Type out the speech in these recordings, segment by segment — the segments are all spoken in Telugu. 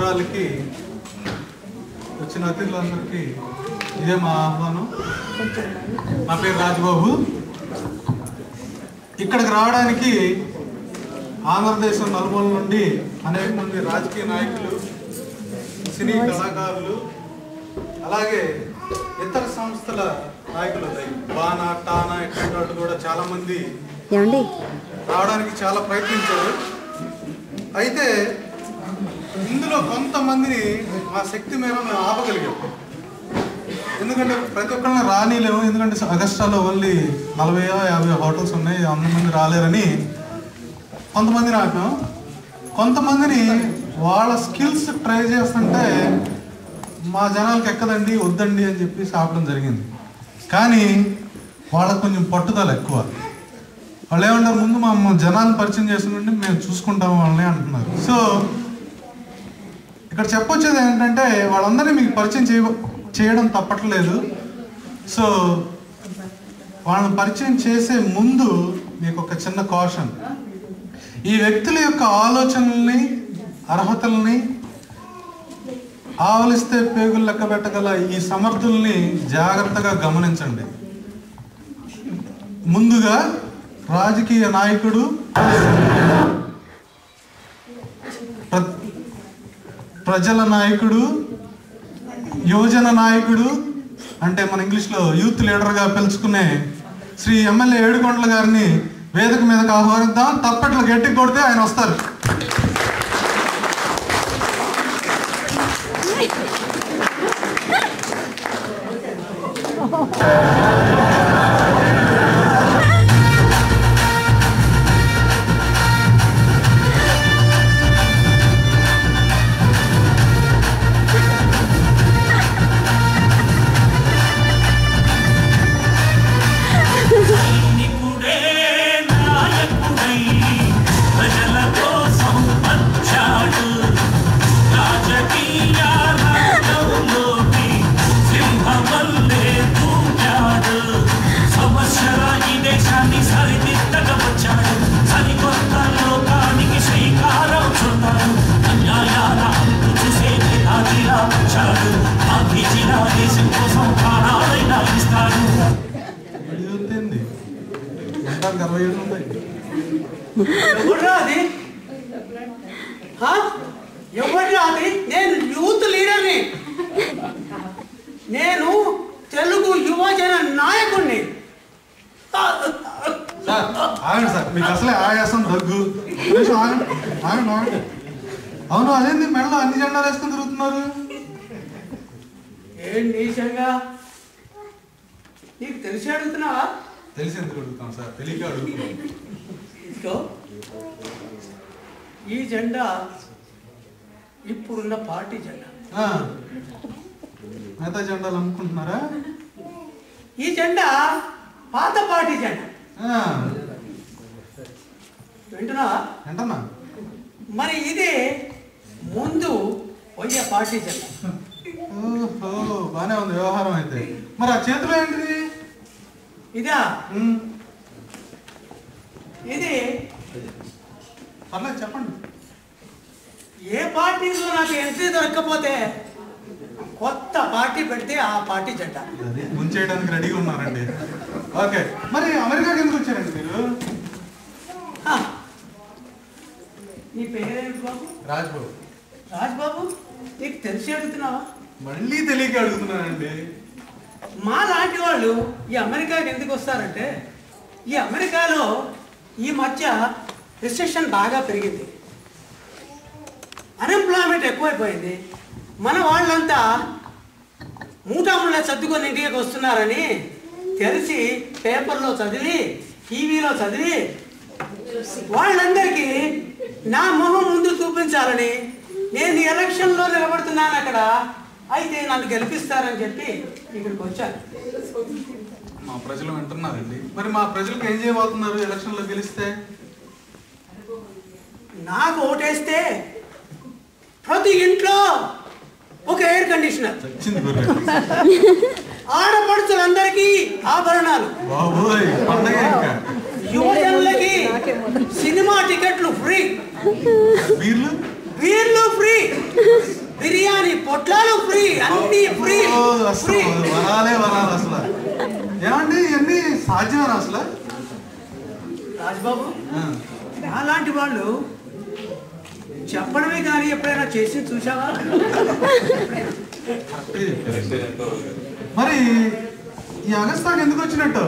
సంబరాలకి వచ్చిన అతిథులందరికీ ఇదే మా ఆహ్వానం నా పేరు రాజబాబు ఇక్కడికి రావడానికి ఆంధ్రదేశం నలుమూల నుండి అనేక మంది రాజకీయ నాయకులు సినీ కళాకారులు అలాగే ఇతర సంస్థల నాయకులు లైక్ బానా టానా ఇట్లాంటి వాళ్ళు కూడా చాలా మంది ఏమండి రావడానికి చాలా ప్రయత్నించారు అయితే ఇందులో కొంతమందిని మా శక్తి మేర మేము ఆపగలిగాం ఎందుకంటే ప్రతి ఒక్కరిని రానిలేము ఎందుకంటే అగస్టాలో ఓన్లీ నలభై యాభై హోటల్స్ ఉన్నాయి వంద మంది రాలేరని కొంతమందిని ఆపాం కొంతమందిని వాళ్ళ స్కిల్స్ ట్రై చేస్తుంటే మా జనాలకి ఎక్కదండి వద్దండి అని చెప్పి ఆపడం జరిగింది కానీ వాళ్ళకి కొంచెం పట్టుదల ఎక్కువ వాళ్ళు ఏమంటారు ముందు మా మా జనాలను పరిచయం చేస్తుంటే మేము చూసుకుంటాం వాళ్ళని అంటున్నారు సో ఇక్కడ చెప్పొచ్చేది ఏంటంటే వాళ్ళందరినీ మీకు పరిచయం చేయ చేయడం తప్పట్లేదు సో వాళ్ళని పరిచయం చేసే ముందు మీకు ఒక చిన్న కాషన్ ఈ వ్యక్తుల యొక్క ఆలోచనల్ని అర్హతల్ని ఆవలిస్తే పేగులు లెక్క పెట్టగల ఈ సమర్థుల్ని జాగ్రత్తగా గమనించండి ముందుగా రాజకీయ నాయకుడు ప్ర- ప్రజల నాయకుడు యువజన నాయకుడు అంటే మన ఇంగ్లీష్లో యూత్ లీడర్గా పిలుచుకునే శ్రీ ఎమ్మెల్యే ఏడుకొండల గారిని వేదిక మీదకి ఆహ్వానిద్దాం తప్పట్లు గట్టి కొడితే ఆయన వస్తారు సైనికుడే నాయకుడై ప్రజల కోసం వచ్చాడు రాజకీయ రంగంలోకి సింహవల్లే దూకాడు సంవత్సర ఈ దేశాన్ని సరిదిద్దగా వచ్చాడు సరికొత్త లోకానికి శ్రీకారం చుట్టాడు అన్యాయాల అంతు చూసే నేతాజిలా వచ్చాడు గాంధీజీలా దేశం కోసం ప్రాణాలైనా ఇస్తాడు ఏంటి గంటకు అరవై ఏడు ఉన్నాయి ఎవడ్రా అది హా? ఎవడ్రా అది నేను యూత్ లీడర్ని నేను తెలుగు యువజన నాయకుడిని సార్ ఆగండి సార్ మీకు అసలే ఆయాసం దగ్గు ఒక నిమిషం ఆగండి ఆగండి ఆగండి అవును అదేంటి మెడలో అన్ని జెండాలు వేసుకొని తిరుగుతున్నారు ఏం నీచంగా నీకు తెలిసి అడుగుతున్నావా తెలిసి ఎందుకు అడుగుతాం సార్ తెలియక అడుగుతున్నాం ఇదిగో ఈ జెండా ఇప్పుడున్న పార్టీ జెండా ఆ, మిగతా జెండాలు అమ్ముకుంటున్నారా ఈ జెండా పాత పార్టీ జెండా ఆ, వింటున్నావా ఏంటన్నా మరి ఇది ముందు పోయే పార్టీ జెండా ఓహో బానే ఉంది వ్యవహారం అయితే మరి ఆ చేతిలో ఏంటిది ఇదా ఉమ్, ఇది పర్లేదు చెప్పండి ఏ పార్టీలో నాకు ఎంట్రీ దొరకకపోతే కొత్త పార్టీ పెడితే ఆ పార్టీ జెండా అది ముంచేయడానికి రెడీగా ఉన్నారండి ఓకే మరి అమెరికాకి ఎందుకు వచ్చారండి మీరు హా. నీ పేరేంటి బాబు రాజ్బాబు రాజ్బాబు నీకు తెలిసి అడుగుతున్నావా మళ్ళీ తెలియక అడుగుతున్నానండి మా లాంటి వాళ్ళు ఈ అమెరికాకి ఎందుకు వస్తారంటే ఈ అమెరికాలో ఈ మధ్య రిసెషన్ బాగా పెరిగింది అన్ఎంప్లాయ్మెంట్ ఎక్కువైపోయింది మన వాళ్ళంతా మూటాముళ్ళ సర్దుకొని ఇంటికి వస్తున్నారని తెలిసి పేపర్లో చదివి టీవీలో చదివి వాళ్ళందరికీ నా మొహం ముందు చూపించాలని నేను ఎలక్షన్లో నిలబడుతున్నాను అక్కడ అయితే నన్ను గెలిపిస్తారని చెప్పి ఇక్కడికి వచ్చాను మా ప్రజలు వింటున్నారండి మరి మా ప్రజలకు ఏం చేయబోతున్నారు ఎలక్షన్లో గెలిస్తే నాకు ఓటేస్తే ప్రతి ఇంట్లో ఒక ఎయిర్ కండిషనర్ వచ్చింది గుర్రె ఆడపడుచులందరికీ ఆభరణాలు బాబోయ్ పండగ ఇంకా యువజనులకి సినిమా టికెట్లు ఫ్రీ వీళ్ళు బీర్లు ఫ్రీ బిర్యానీ పొట్లాలు ఫ్రీ అన్ని ఫ్రీ ఓ, అసలు ఫ్రీ వరాలే వరాలు అసలు ఏమండి ఇవన్నీ సాధ్యమేనా అసలు రాజ్బాబు ఆ. అలాంటి వాళ్ళు చెప్పడమే కానీ ఎప్పుడైనా చేసి చూసావా మరి ఈ అగస్తాకి ఎందుకు వచ్చినట్టు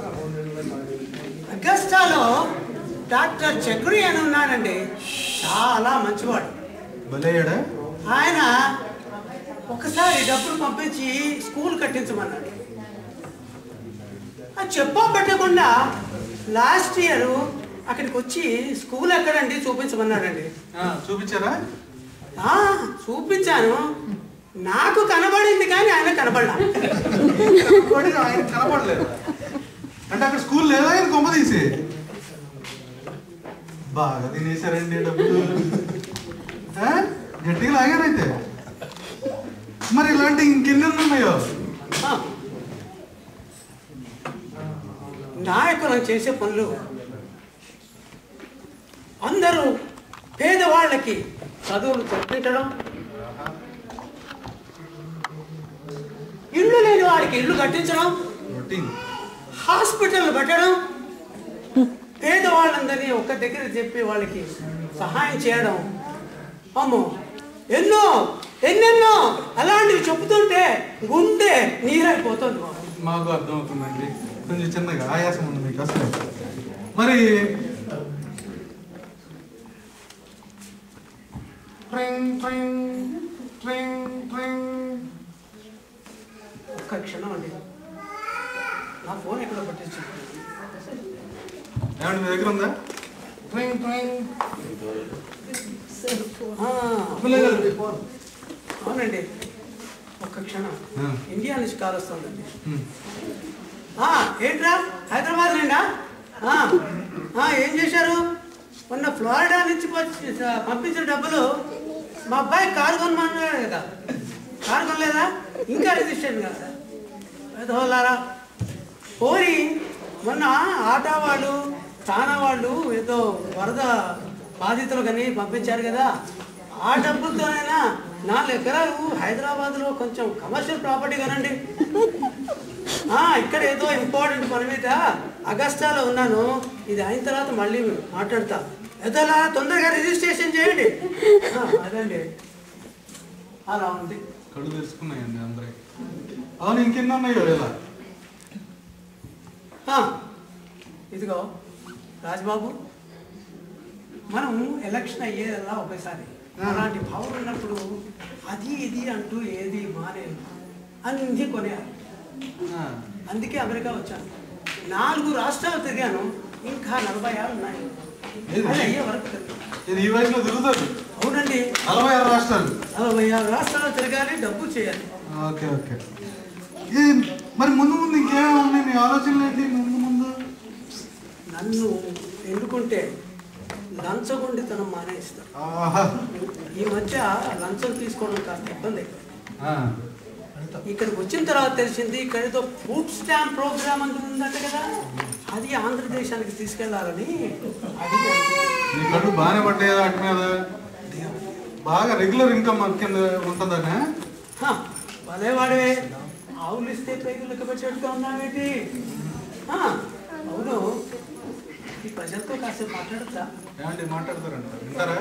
అగస్టాలో డాక్టర్ చక్రి అని ఉన్నాడండి చాలా మంచివాడు భలేయాడా ఆయన ఒకసారి డబ్బులు పంపించి స్కూల్ కట్టించమన్నాడు అది చెప్పా పెట్టకుండా లాస్ట్ ఇయర్ అక్కడికి వచ్చి స్కూల్ ఎక్కడండి చూపించమన్నాడండి ఆ, చూపించారా ఆ, చూపించాను నాకు కనబడింది కానీ ఆయన కనబడలా వాడి ఆయన కనపడలేదు అంటే అక్కడ స్కూల్ లేదా ఆయన కొమ్మ తీసి బాగా తినేశారండి డబ్బులు ఆ? గట్టిగా లాగారైతే మరి ఇలాంటి ఇంకెన్ని ఉన్నాయో ఆ. నాయకులు చేసే పనులు అందరూ పేదవాళ్ళకి చదువులు చెప్పించడం ఇల్లు లేని వారికి ఇల్లు కట్టించడం రొటీన్ హాస్పిటల్ పెట్టడం పేదవాళ్ళందరినీ ఒక్క దగ్గర చెప్పి వాళ్ళకి సహాయం చేయడం అమ్మో ఎన్నో ఎన్నెన్నో అలాంటివి చెప్తుంటే గుండె నీరైపోతుంది బాబు. మాకు అర్థమవుతుందండి కొంచెం చిన్నగా ఆయాసం ఉంది మీకు అసలు మరి ట్రింగ్, ట్రింగ్, ట్రింగ్, ట్రింగ్. ఒక్క క్షణం అండి నా ఫోన్ ఎక్కడ పట్టించు ఏమండి మీ దగ్గర ఉందా ట్రింగ్, ట్రింగ్. అవునండి ఒక్క క్షణం ఆ. ఇండియా నుంచి కాల్ వస్తుందండి హ్మ్. ఆ, ఏంట్రా హైదరాబాద్ నుండా ఆ, ఆ, ఏం చేశారు మొన్న ఫ్లోరిడా నుంచి వచ్చి- పంపించిన డబ్బులు మా అబ్బాయి కారు కొనమన్నాడు కదా కారు కొనలేదా ఇంకా రిజిస్ట్రేషన్ కదా పెద్దవాళ్ళారా పోరి మొన్న ఆటో వాళ్ళు తానా వాళ్ళు ఏదో వరద బాధితులు కానీ పంపించారు కదా ఆ డబ్బులతోనైనా నాలుగు ఎకరాలు హైదరాబాద్లో కొంచెం కమర్షియల్ ప్రాపర్టీ కొనండి ఆ, ఇక్కడ ఏదో ఇంపార్టెంట్ పని మీద అగస్టాలో ఉన్నాను ఇది అయిన తర్వాత మళ్ళీ మాట్లాడతా ఎదలా తొందరగా రిజిస్ట్రేషన్ చేయండి ఆ, అదండి అలా ఉంది కళ్ళు తెలుసుకున్నాయండి అందరికి అవును ఇంకెన్ని ఉన్నాయో ఇలా ఆ, ఇదిగో రాజ్బాబు మనం ఎలక్షన్ అయ్యేదల్లా ఒకేసారి అలాంటి భావం ఉన్నప్పుడు అది ఇది అంటూ ఏది మానేది అన్నీ కొనేయాలి ఆ. అందుకే అమెరికా వచ్చాను నాలుగు రాష్ట్రాలు తిరిగాను ఇంకా నలభై ఆరు ఉన్నాయి ఏది? అది అయ్యే వరకు తిరిగాను. ఇది ఈ వయసులో తిరుగుతారు అవునండి నలభై ఆరు రాష్ట్రాలు నలభై ఆరు రాష్ట్రాలు తిరగాలి డబ్బు చేయాలి ఓకే ఓకే ఈ మరి ముందు ముందు ఇంకేమేమి ఉన్నాయి మీ ఆలోచనలు ఏంటి ముందు ముందు నన్ను ఎన్నుకుంటే లంచగొండితనం మానేస్తాను ఆహా. ఈ మధ్య లంచం తీసుకోవడం కాస్త ఇబ్బంది ఆ. ఇక్కడికి వచ్చిన తర్వాత తెలిసింది ఇక్కడ ఏదో ఫుడ్ స్టాంప్ ప్రోగ్రామ్ అంటూ ఉందంట కదా అది ఆంధ్రదేశానికి తీసుకెళ్లాలని అది నీ కళ్ళు బాగానే పడ్డాయి వాటి మీద బాగా రెగ్యులర్ ఇన్కమ్ కింద ఉంటుందనే హ, భలేవాడే ఆవులు ఇస్తే పేగులు లెక్క పెట్టేట్టుగా ఉన్నావేంటి హ, అవును ఈ ప్రజలతో కాసేపు మాట్లాడతా ఏమంటే మాట్లాడతారంట వింటారా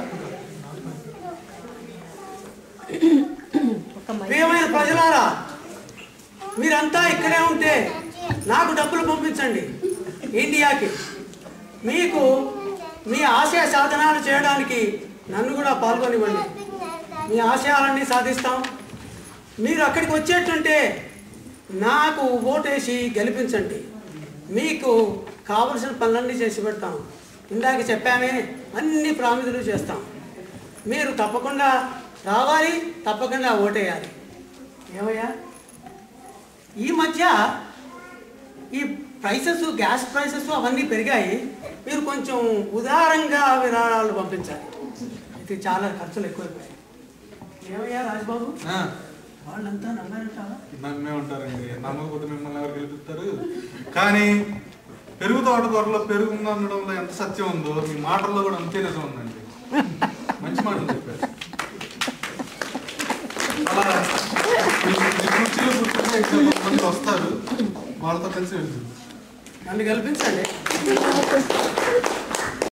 ప్రియమైన ప్రజలారా మీరంతా ఇక్కడే ఉంటే నాకు డబ్బులు పంపించండి ఇండియాకి మీకు మీ ఆశయ సాధనాలు చేయడానికి నన్ను కూడా పాల్గొనివ్వండి మీ ఆశయాలన్నీ సాధిస్తాం మీరు అక్కడికి వచ్చేటుంటే నాకు ఓటేసి గెలిపించండి మీకు కావలసిన పనులన్నీ చేసి పెడతాం ఇందాక చెప్పామే అన్ని ప్రామిదులు చేస్తాం మీరు తప్పకుండా రావాలి తప్పకుండా ఓటేయాలి ఏమయ్యా ఈ మధ్య ఈ ప్రైసెస్ గ్యాస్ ప్రైసెస్ అవన్నీ పెరిగాయి మీరు కొంచెం ఉదారంగా విరాళాలు పంపించాలి ఇది చాలా ఖర్చులు ఎక్కువైపోయాయి ఏమయ్యా రాజబాబు ఆ, వాళ్ళంతా నమ్మారంటావా నమ్మే ఉంటారండి నమ్మకపోతే మిమ్మల్ని ఎవరు గెలిపిస్తారు కానీ పెరుగు తోట కూరలో పెరుగు ఉంది అనడంలో ఎంత సత్యం ఉందో మీ మాటల్లో కూడా అంతే నిజం ఉందండి మంచి మాటలు చెప్పారు వీళ్ళు వస్తారు వాళ్ళతో కలిసి వెళ్తుంది నన్ను కల్పించండి